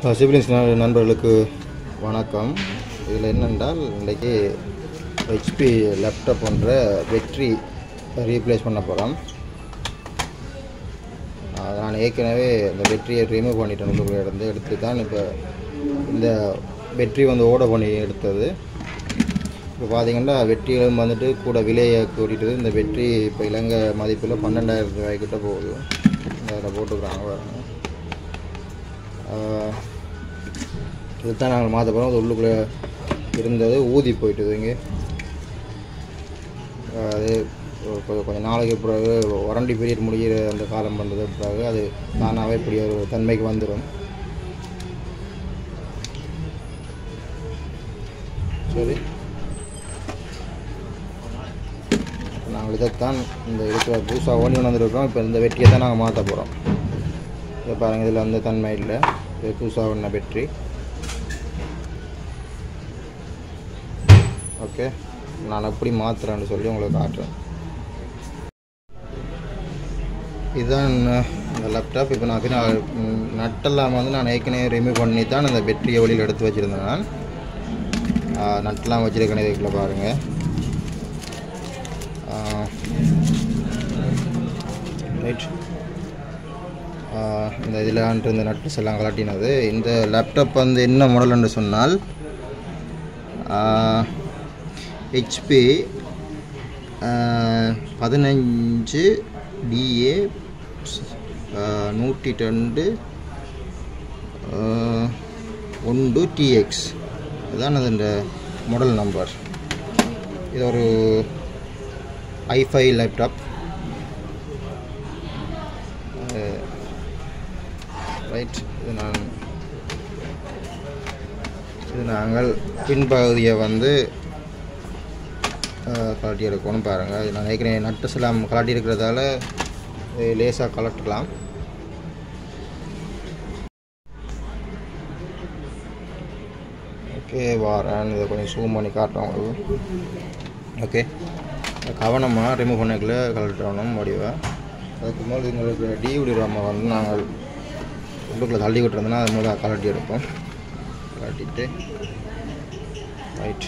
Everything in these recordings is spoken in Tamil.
சிபிலிங்ஸ் நண்பர்களுக்கு வணக்கம் இதில் என்னென்றால் இன்றைக்கி ஹெச்பி லேப்டாப் என்ற வெற்றி ரீப்ளேஸ் பண்ண போகிறோம் நான் ஏற்கனவே இந்த வெற்றியை ரிமூவ் பண்ணிட்டேன் உள்ளுக்குள்ள இருந்து எடுத்து தான் இப்போ இந்த வெற்றி வந்து ஓட பண்ணி எடுத்தது இப்போ பார்த்தீங்கன்னா வெற்றிகளும் வந்துட்டு கூட விலையை கூட்டிட்டு இந்த வெற்றி இப்போ இலங்கை மதிப்பில் பன்னெண்டாயிரம் ரூபாய்க்கிட்ட போகுது அதில் போட்டுக்கிறாங்க பாருங்க ஆஹ் இதுதான் நாங்கள் மாற்ற போகிறோம் அது உள்ளுக்குள்ளே இருந்தது ஊதி போயிட்டுது இங்கே அது ஒரு கொஞ்சம் கொஞ்சம் நாளைக்கு பிறகு வறண்டி பீரியட் முடிகிற அந்த காலம் பண்ணுறது பிறகு அது தானாகவே இப்படி ஒரு தன்மைக்கு வந்துடும் சரி நாங்கள் இதைத்தான் இந்த இருக்கிற புதுசாக ஓடி வந்துருக்கோம் இப்போ இந்த வெற்றியை தான் நாங்கள் மாற்ற போகிறோம் இதை பாருங்கள் இதில் வந்து தன்மை இல்லை இது புதுசாக ஒன்ன வெற்றி ஓகே நான் எப்படி மாற்றுறேன்னு சொல்லி உங்களுக்கு காட்டுறேன் இதுதான் இந்த லேப்டாப் இப்போ நான் பின்ன ம், நட்டெல்லாம் வந்து நான் ஏற்கனவே ரிமூவ் பண்ணி தான் அந்த வெற்றியை வெளியில் எடுத்து வச்சுருந்தேன் நான் ஆ, நட்டெல்லாம் வச்சுருக்கேன் இதுக்குள்ள பாருங்கள் ரைட் இந்த இதில் இந்த நட்ஸ் எல்லாம் கலட்டினது இந்த லேப்டாப் வந்து என்ன மாடல்னு சொன்னால் ஹெச்பி பதினஞ்சு டிஏ நூற்றி ரெண்டு ஒன்று டிஎக்ஸ் அதுதான் அது இந்த மாடல் நம்பர் இது ஒரு ஐஃபை லேப்டாப் ரைட் இது நான் இது நாங்கள் பின்பகுதியை வந்து அஹ், கலட்டி எடுக்கணும் பாருங்கள் இது நான் ஏற்கனவே நட்டு எல்லாம் கலட்டி இருக்கிறதால இது லேசாக கலட்டலாம் ஓகே வாரேன் இதை கொஞ்சம் ஜூம் பண்ணி காட்டுறேன் உங்களுக்கு ஓகே கவனமாக ரிமூவ் பண்ணக்குள்ள கலட்டணும் முடிவை அதுக்கு மேலே எங்களுக்கு டிவிடி ராமை வந்து நாங்கள் உள்ளுக்குள்ளே தள்ளி விட்டுருந்தோன்னா அது மேலே கலட்டி எடுப்போம் கலட்டிட்டு ரைட்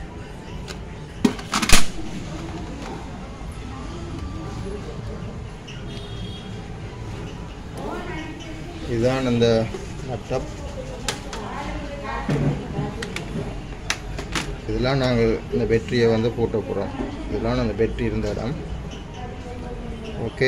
இதுதான் இந்த லேப்டாப் இதெல்லாம் நாங்கள் இந்த பேட்டரியை வந்து போட்ட போகிறோம் இதெல்லாம் அந்த பேட்டரி இருந்த இடம் ஓகே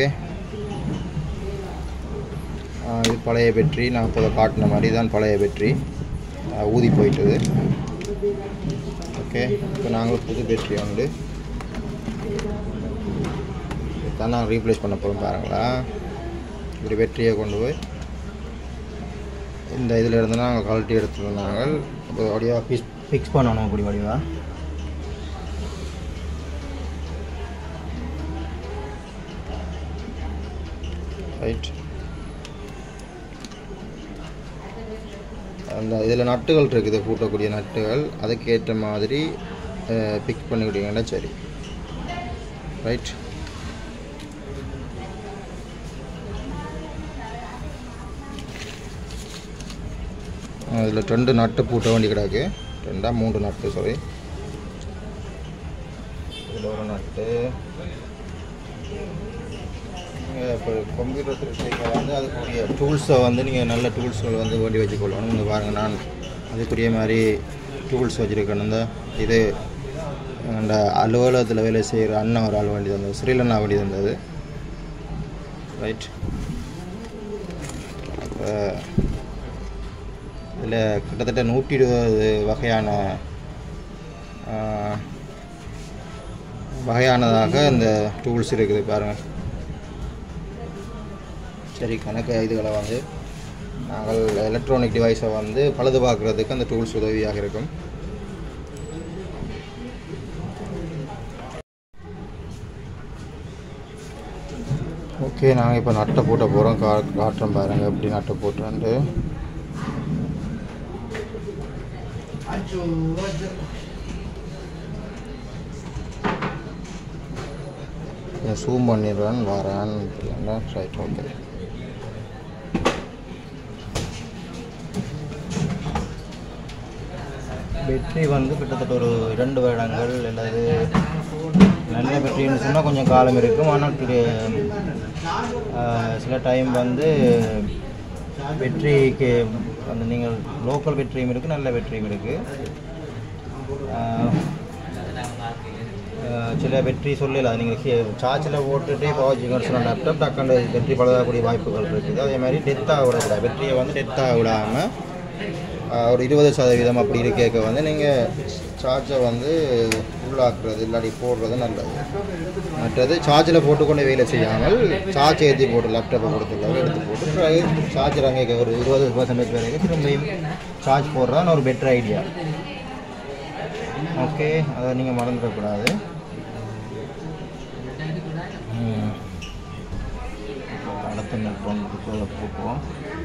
ஆ, இது பழைய பேட்டரி நான் இப்போ காட்டின மாதிரி தான் பழைய பேட்டரி ஆ, ஊதி போயிட்டது ஓகே இப்போ நாங்கள் புது பேட்டரி வந்து இதான் நாங்கள் ரீப்ளேஸ் பண்ண போகிறோம் பாருங்களா இப்படி பேட்டரியை கொண்டு போய் இந்த இதில் இருந்து நாங்கள் குவாலிட்டி எடுத்துருந்தோம் நாங்கள் இப்போ வடிவாக ஃபிக்ஸ் ஃபிக்ஸ் பண்ணணும் அப்படி வடிவாக ரைட் அந்த இதில் நட்டுகள் இருக்குது பூட்டக்கூடிய நட்டுகள் அதுக்கேற்ற மாதிரி பிக் பண்ணிக்கிட்டீங்கன்னா சரி ரைட் அதில் ரெண்டு நட்டு பூட்ட வேண்டி கிடக்கு ரெண்டா மூன்று நட்டு சாரி இதில் ஒரு நட்டு நீங்கள் இப்போ கம்ப்யூட்டர் திருச்சியில் வந்து அதுக்குரிய டூல்ஸை வந்து நீங்கள் நல்ல டூல்ஸ்கள் வந்து வேண்டி வச்சுக்கொள்ளணும் இந்த பாருங்கள் நான் அதுக்குரிய மாதிரி டூல்ஸ் வச்சுருக்கேன் இந்த இது அந்த அலுவலகத்தில் வேலை செய்கிற அண்ணன் ஒரு ஆள் வேண்டி தந்தது ஸ்ரீலண்ணா வேண்டி தந்தது ரைட் அப்போ இதில் கிட்டத்தட்ட நூற்றி இருபது வகையான ஆ, வகையானதாக இந்த டூல்ஸ் இருக்குது பாருங்கள் சரி கணக்கு இதுகளை வந்து நாங்கள் எலக்ட்ரானிக் டிவைஸை வந்து பழுது பார்க்குறதுக்கு அந்த டூல்ஸ் உதவியாக இருக்கும் ஓகே நாங்கள் இப்போ நட்டை போட்ட போகிறோம் கா காட்டுறோம் பாருங்கள் எப்படி நட்டை போட்டுறேன்ட்டு ஜூம் பண்ணிடுறேன் வரேன் ரைட் ஓகே வெற்றி வந்து கிட்டத்தட்ட ஒரு இரண்டு வருடங்கள் அல்லது நல்ல வெற்றின்னு சொன்னால் கொஞ்சம் காலம் இருக்கும் ஆனால் திரு- ஆஹ் சில டைம் வந்து வெற்றிக்கு அந்த நீங்கள் லோக்கல் வெற்றியும் இருக்குது நல்ல வெற்றியும் இருக்குது சில வெற்றி சொல்லல நீங்கள் சார்ஜில் போட்டுட்டே பவர் சொன்ன லேப்டாப் டக்குன்னு வெற்றி பழகக்கூடிய வாய்ப்புகள் இருக்குது அதே மாதிரி டெத்தாக விடக்கூடாது வெற்றியை வந்து டெத்தாக விடாமல் ஒரு இருபது சதவீதம் அப்படி இருக்க வந்து நீங்கள் சார்ஜை வந்து உள்ளாக்குறது இல்லாட்டி போடுறது நல்லது மற்றது சார்ஜில் போட்டுக்கொண்டு வேலை செய்யாமல் சார்ஜ் ஏற்றி போட்டு லேப்டாப்பை கொடுத்துருக்காங்க எடுத்து போட்டு பிறகு சார்ஜர் அங்கே ஒரு இருபது பர்சன்டேஜ் வரைக்கும் திரும்பியும் சார்ஜ் போடுறதான் ஒரு பெட்டர் ஐடியா ஓகே அதை நீங்கள் மறந்துடக்கூடாது ம். இப்போ அடுத்த நெட்ஒர்க்குள்ள போக்குவோம்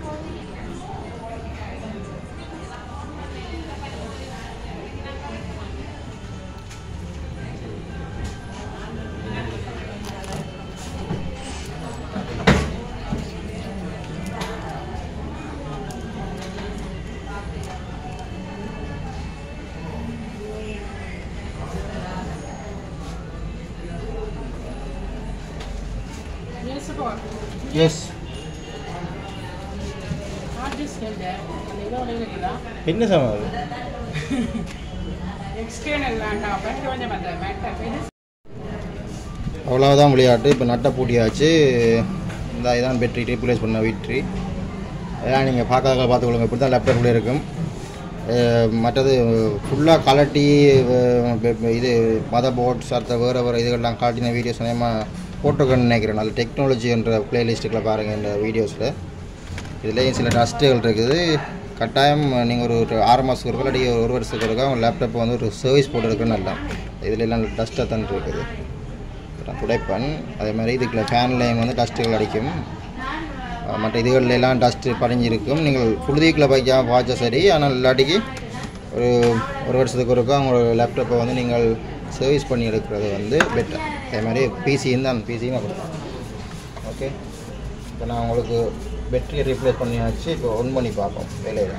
Yes, support. Yes Hard disk இல்லை அந்த இதோட இருக்குதா என்ன சமாள் எக்ஸ்டர்னல் வேண்டாம் பட் கொஞ்சம் அந்த மேட்டர் அவ்வளோதான் விளையாட்டு இப்போ நட்டை பூட்டியாச்சு இந்த இதான் பெட்ரி ரீப்ளேஸ் பண்ண வெற்றி அதான் நீங்கள் பார்க்காத பார்த்துக்கொள்ளுங்க இப்படி தான் லேப்டாப் உள்ளே இருக்கும் அஹ் மற்றது ஃபுல்லாக கலட்டி அஹ் பெ- பெ- இது மத போர்ட்ஸ் அடுத்த வேறு வேறு இதுகள்லாம் காட்டின வீடியோஸ் நேமாக போட்டுக்கன்னு நினைக்கிறேன் நல்ல டெக்னாலஜி என்ற பிளேலிஸ்ட்டுக்குள்ள பாருங்கள் இந்த வீடியோஸில் இதுலேயும் சில டஸ்ட்டுகள் இருக்குது கட்டாயம் நீங்கள் ஒரு ஒரு ஆறு மாதத்துக்கு இருக்கா இல்லாட்டி ஒரு வருஷத்துக்கு இருக்கா உங்கள் லேப்டாப் வந்து ஒரு சர்வீஸ் போட்டுருக்குன்னு நல்லா இதில் எல்லாம் டஸ்ட்டாக தான் இருக்குது நான் துடைப்பேன் அதே மாதிரி இதுக்குள்ள ஃபேன்லேயும் வந்து டஸ்ட்டுகள் அடிக்கும் அஹ் மற்ற இதுகள்ல எல்லாம் டஸ்ட்டு படிஞ்சிருக்கும் நீங்கள் புழுதிக்குள்ள பைக்கா வாட்சா சரி ஆனால் இல்லாட்டிக்கு ஒரு ஒரு வருஷத்துக்கு ஒருக்கா உங்களோட லேப்டாப்பை வந்து நீங்கள் சர்வீஸ் பண்ணி எடுக்கிறது வந்து பெட்டர் அதே மாதிரி பிசியும் தான் பிசியும் அப்படிதான் ஓகே இப்போ நான் உங்களுக்கு பேட்டரியை ரீப்ளேஸ் பண்ணியாச்சு இப்போ ஒன் பண்ணி பார்ப்போம் வேலையில்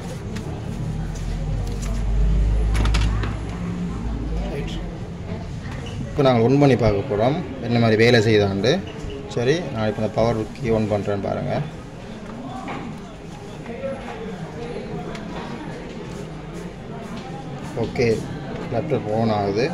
இப்போ நாங்கள் ஒன் பண்ணி பார்க்க போகிறோம் என்ன மாதிரி வேலை செய்தாண்டு சரி நான் இப்போ இந்த பவர் கீ ஒன் பண்ணுறேன்னு பாருங்கள் ஓகே லேப்டாப் ஆன் ஆகுது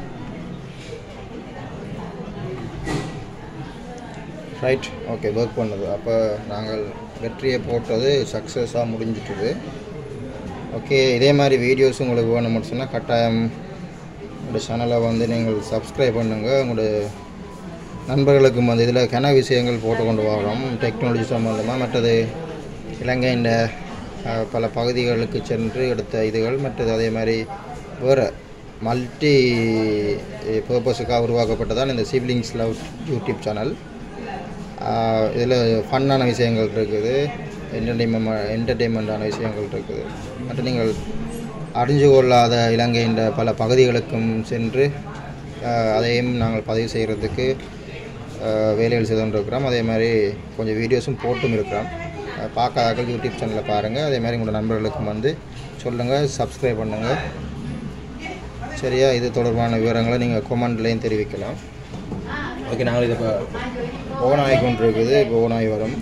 ரைட் ஓகே ஒர்க் பண்ணுது அப்போ நாங்கள் வெற்றியை போட்டது சக்ஸஸாக முடிஞ்சிட்டுது ஓகே இதே மாதிரி வீடியோஸ் உங்களுக்கு வேணும்னு சொன்னால் கட்டாயம் உங்களோட சேனலை வந்து நீங்கள் சப்ஸ்கிரைப் பண்ணுங்கள் உங்களோட நண்பர்களுக்கும் வந்து இதில் கன விஷயங்கள் போட்டு கொண்டு வரோம் டெக்னாலஜி சம்மந்தமாக மற்றது இலங்கையின் அஹ், பல பகுதிகளுக்கு சென்று எடுத்த இதுகள் மற்றது அதே மாதிரி வேறு மல்டி பர்பஸுக்காக உருவாக்கப்பட்டதான் இந்த சிப்லிங்ஸ் லவ் யூடியூப் சேனல் இதில் ஃபன்னான விஷயங்கள் இருக்குது என்டர்டெயின்மெண்ட் என்டர்டெயின்மெண்ட்டான விஷயங்கள் இருக்குது மற்றும் நீங்கள் அறிஞ்சு கொள்ளாத இலங்கையின் பல பகுதிகளுக்கும் சென்று ஆஹ், அதையும் நாங்கள் பதிவு செய்கிறதுக்கு ஆஹ், வேலைகள் செய்து கொண்டிருக்கிறோம் அதே மாதிரி கொஞ்சம் வீடியோஸும் போட்டும் இருக்கிறோம் ஆஹ், பார்க்காதாக்கள் யூடியூப் சேனலில் பாருங்கள் அதே மாதிரி உங்களோட நண்பர்களுக்கும் வந்து சொல்லுங்கள் சப்ஸ்கிரைப் பண்ணுங்கள் சரியா இது தொடர்பான விவரங்களை நீங்கள் கொமெண்ட்லேயும் தெரிவிக்கலாம் ஓகே நாங்கள் இதை இப்போ ஓன் ஆகி கொண்டிருக்குது இப்போ ஓன் ஆகி வரும்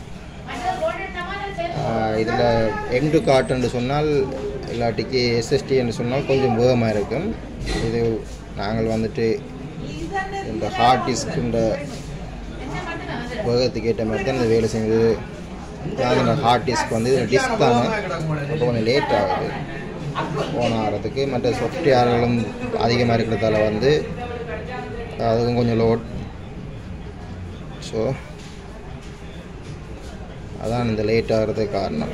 இதில் எண்டு காட்டுன்னு சொன்னால் இல்லாட்டிக்கு எஸ்எஸ்டி என்று சொன்னால் கொஞ்சம் வேகமாக இருக்கும் இது நாங்கள் வந்துட்டு இந்த ஹார்ட் டிஸ்க்குன்ற வேகத்துக்கு ஏற்ற மாதிரி தான் இந்த வேலை செஞ்சது அதாவது இந்த ஹார்ட் டிஸ்க் வந்து இது டிஸ்க் தானே அப்போ கொஞ்சம் லேட் ஆகுது ஓன் ஆகிறதுக்கு மற்ற சாஃப்ட்வேர்களும் அதிகமாக இருக்கிறதால வந்து அதுக்கும் கொஞ்சம் லோட் ஸோ அதான் இந்த லேட் ஆகிறதுக்கு காரணம்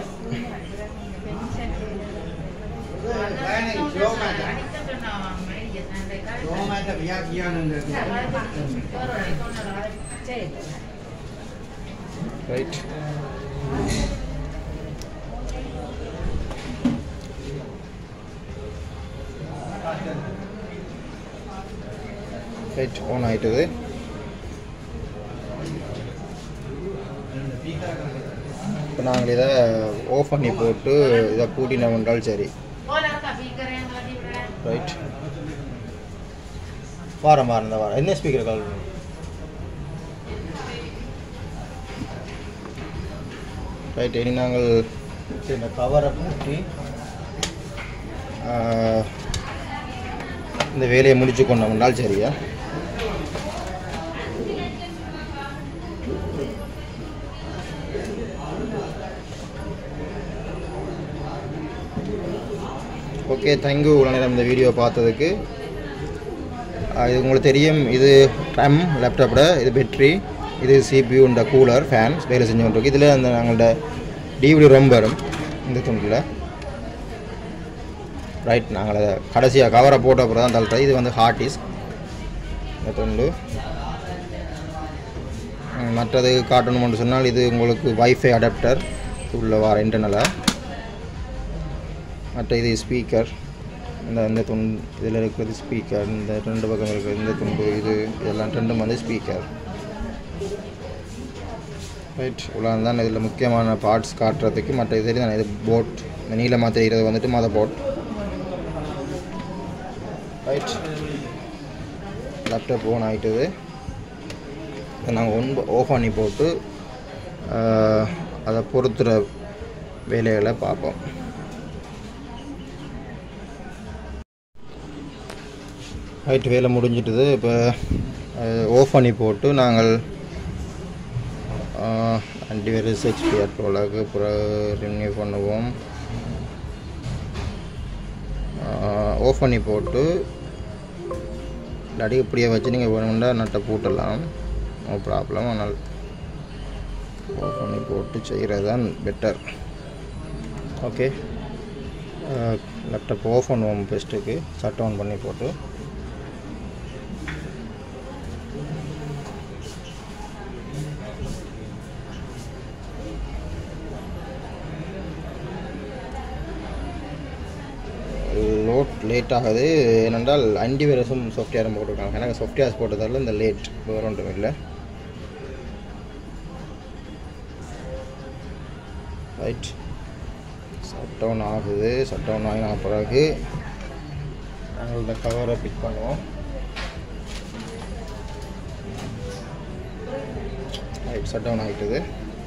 ரைட் ரைட் ஓன் ஆயிட்டுது இப்போ நாங்கள் இதை ஓஃப் பண்ணி போட்டு இதை பூட்டினோம் என்றால் சரி Hola, Capi, queremos ரைட் வாரம் வாரம் இந்த வாரம் என்ன ஸ்பீக்கர் கால் ரைட் இனி நாங்கள் இந்த கவரை பூட்டி ஆஹ், இந்த வேலையை முடிச்சு கொண்டோம்னால் சரியா ஓகே தேங்க்யூ இவ்வளோ நேரம் இந்த வீடியோ பார்த்ததுக்கு ஆஹ் இது உங்களுக்கு தெரியும் இது RAM லேப்டாப்போட இது பேட்ரி இது CPU இந்த கூலர் ஃபேன் வேலை செஞ்சு கொண்டிருக்கு இதில் அந்த நாங்களோட டிவிடி ரொம்ப வரும் இந்த துண்டில் ரைட் நாங்கள் அதை கடைசியாக கவரை போட்ட அப்புறம் தான் தள்ளுறோம் இது வந்து ஹார்ட் டிஸ்க் இந்த துண்டு ம், மற்றது காட்டணும்னு சொன்னால் இது உங்களுக்கு வைஃபை அடாப்டர் உள்ள வர இன்டர்னலாக மற்ற இது ஸ்பீக்கர் இந்த இந்த துண்டு இதில் இருக்கிறது ஸ்பீக்கர் இந்த ரெண்டு பக்கம் இருக்கிறது இந்த துண்டு இது இதெல்லாம் ரெண்டும் வந்து ஸ்பீக்கர் ரைட் இவ்வளோ தான் இதில் முக்கியமான பார்ட்ஸ் காட்டுறதுக்கு மற்ற இது தான் இது போட் இந்த நீளமாக தெரிகிறது வந்துட்டு motherboard right laptop on ஆகிட்டுது நாங்கள் ஒன் ஆஃப் பண்ணி போட்டு ஆஹ், அதை பொறுத்துற வேலைகளை பார்ப்போம் ரைட் வேலை முடிஞ்சிட்டுது இப்போ ஆஃப் பண்ணி போட்டு நாங்கள் ஆன்டிவைரஸ் எக்ஸ்பிஆர் ப்ரோலாக்கு பிறகு ரினியூ பண்ணுவோம் ஆஃப் பண்ணி போட்டு இல்லாட்டி இப்படியே வச்சு நீங்கள் வேணும்னா நட்டை பூட்டலாம் நோ ப்ராப்ளம் ஆனால் ஆஃப் பண்ணி போட்டு செய்கிறது தான் பெட்டர் ஓகே லேப்டாப் ஆஃப் பண்ணுவோம் பெஸ்ட்டுக்கு ஷட் ஆன் பண்ணி போட்டு லோட் லேட் ஆகுது ஏனென்றால் ஆன்டிவைரஸும் சாஃப்ட்வேரும் போட்டிருக்காங்க எனக்கு சாஃப்ட்வேர்ஸ் போட்டதால இந்த லேட் வேறு ஒன்றும் இல்லை ரைட் ஷட் டவுன் ஆகுது ஷட் டவுன் ஆகின பிறகு நாங்கள் இந்த கவரை பிக் பண்ணுவோம் ரைட் ஷட் டவுன் ஆகிட்டுது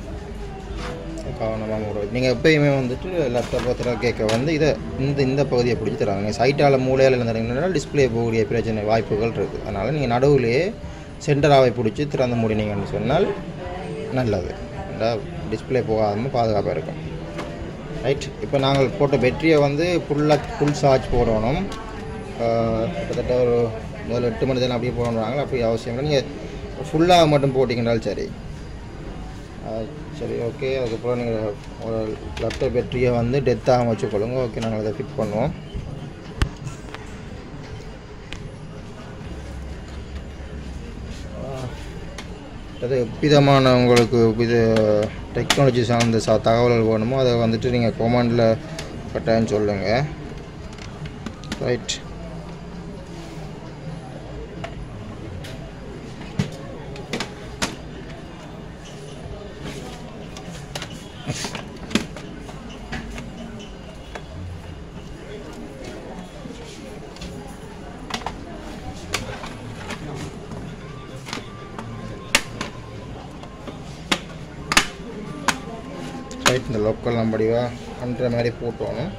கவனமாக மூடுவது நீங்கள் எப்பயுமே வந்துட்டு லேப்டாப் பத்திர கேட்க வந்து இதை இந்த இந்த பகுதியை பிடிச்சி தராங்க நீங்கள் சைட்டால் மூலையில் இருந்தீங்கன்னா டிஸ்பிளே போகக்கூடிய பிரச்சனை வாய்ப்புகள் இருக்குது அதனால் நீங்கள் நடுவுலையே சென்டராவை பிடிச்சி திறந்து மூடினீங்கன்னு சொன்னால் நல்லது டிஸ்பிளே போகாமல் பாதுகாப்பாக இருக்கும் ரைட் இப்போ நாங்கள் போட்ட பேட்டரியை வந்து ஃபுல்லாக ஃபுல் சார்ஜ் போடணும் ஆஹ் கிட்டத்தட்ட ஒரு முதல்ல எட்டு மணி நேரம் அப்படியே போடணுறாங்க அப்படி அவசியம் இல்லை நீங்கள் ஃபுல்லாக மட்டும் போட்டிங்கனாலும் சரி ஆஹ் சரி ஓகே அதுக்கப்புறம் நீங்கள் ஒரு லேப்டாப் பேட்டரியை வந்து டெத் ஆகாம வச்சுக்கொள்ளுங்க ஓகே நாங்கள் அதை ஃபிட் பண்ணுவோம் ஆஹ் அது விதமான உங்களுக்கு இது டெக்னாலஜி சார்ந்த சா தகவல்கள் வேணுமோ அதை வந்துட்டு நீங்கள் கொமாண்டில் கட்டாயம் சொல்லுங்கள் ரைட் ரைட் இந்த லோக்கல் நம்படிவா பண்ணுற மாதிரி போட்டோணும்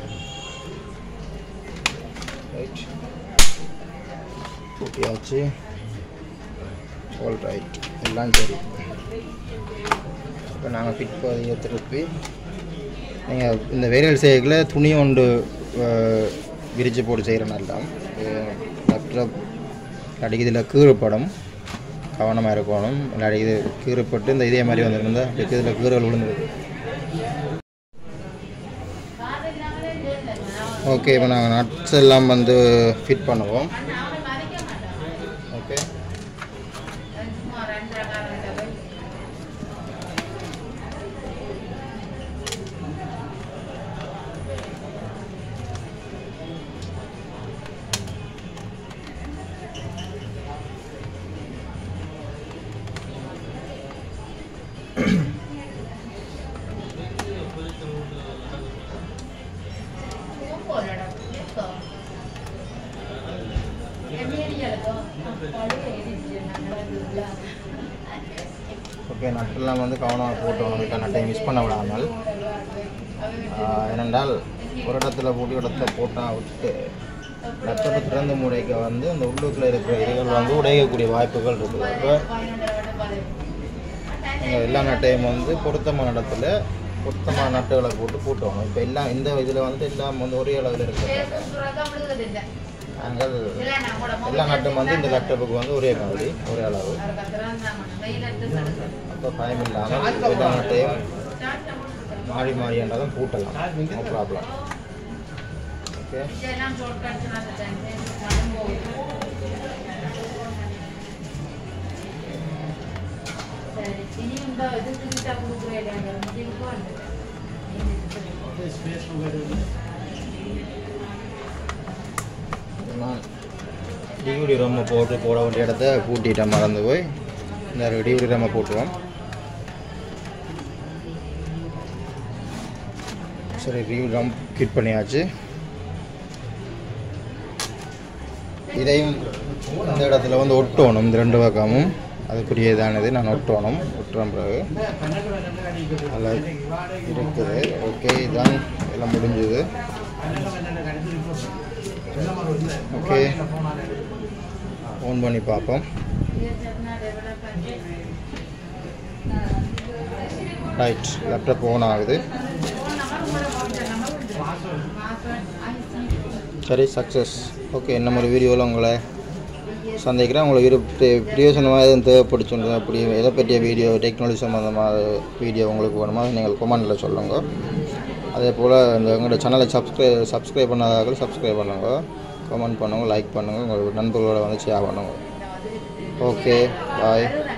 ரைட் பூட்டியாச்சு ஆல் ரைட் எல்லாம் சரி இப்போ நாங்கள் ஃபிட் பதிய திருப்பி நீங்கள் இந்த வேரியல் செய்யல துணி ஒன்று அஹ், விரிச்சு போட்டு செய்கிறனால லேப்டாப் இல்லாட்டி இதில் கீறுப்படும் கவனமாக இருக்கணும் இல்லாட்டி இது கீறுப்பட்டு இந்த இதே மாதிரி வந்துருந்தா இதில் கீறல் விழுந்துருக்கு ஓகே இப்போ நாங்கள் நட்ஸ் எல்லாம் வந்து ஃபிட் பண்ணுவோம் ஓகே ஓகே நட்டெல்லாம் வந்து கவனமாக போட்டோம் நமக்கு நட்டை மிஸ் பண்ண விடாமல் ஆஹ், ஏனென்றால் ஒரு இடத்துல போட்டு ஒரு இடத்துல போட்டால் விட்டு நட்டோட திறந்த முறைக்கு வந்து அந்த உள்ளுக்குள்ளே இருக்கிற இதுகள் வந்து உடையக்கூடிய வாய்ப்புகள் இருக்குது அப்போ நீங்கள் எல்லா நட்டையும் வந்து பொருத்தமான இடத்துல பொருத்தமான நட்டுகளை போட்டு போட்டுவாங்க இப்போ எல்லாம் இந்த இதில் வந்து எல்லாம் வந்து ஒரே அளவில் இருக்கிறது நாங்கள் எல்லா நட்டும் வந்து இந்த லேப்டாப்புக்கு வந்து ஒரே மாதிரி ஒரே அளவு அப்போ பயம் இல்லாமல் எல்லா நட்டையும் மாறி மாறி என்றாலும் பூட்டலாம் நோ ப்ராப்ளம் ஓகே இனி இந்த இது கிட்ட கொடுக்குறேன் முடிவுக்கு நான் டிவிடி ரம்மை போட்டு போட வேண்டிய இடத்த பூட்டிட்டேன் மறந்து போய் இந்த டிவிடி ரம்மை போட்டுருவோம் சரி டிவிடி ரம் கிட் பண்ணியாச்சு இதையும் இந்த இடத்துல வந்து ஒட்டணும் இந்த ரெண்டு பக்கமும் அதுக்குரிய இதானது நான் ஒட்டணும் ஒட்டுறேன் பிறகு அதில் இருக்குது ஓகே இதான் எல்லாம் முடிஞ்சது ஓகே ஓன் பண்ணி பார்ப்போம் ரைட் லேப்டாப் ஓன் ஆகுது சரி சக்ஸஸ் ஓகே நம்ம ஒரு வீடியோவில் உங்களை சந்திக்கிறேன் உங்களுக்கு விருப்ப பிரியோசனமாக எதுவும் தேவைப்படுச்சுன்னு அப்படி எதை பற்றிய வீடியோ டெக்னாலஜி சம்மந்தமாக வீடியோ உங்களுக்கு வேணுமா நீங்கள் கொமெண்டில் சொல்லுங்கள் அதே போல் இந்த எங்களோட சேனலை சப்ஸ்கிரைப் சப்ஸ்கிரைப் பண்ணாதாக்கள் சப்ஸ்கிரைப் பண்ணுங்க கமெண்ட் பண்ணுங்கள் லைக் பண்ணுங்கள் உங்கள் நண்பர்களோட வந்து ஷேர் பண்ணுங்கள் ஓகே பாய்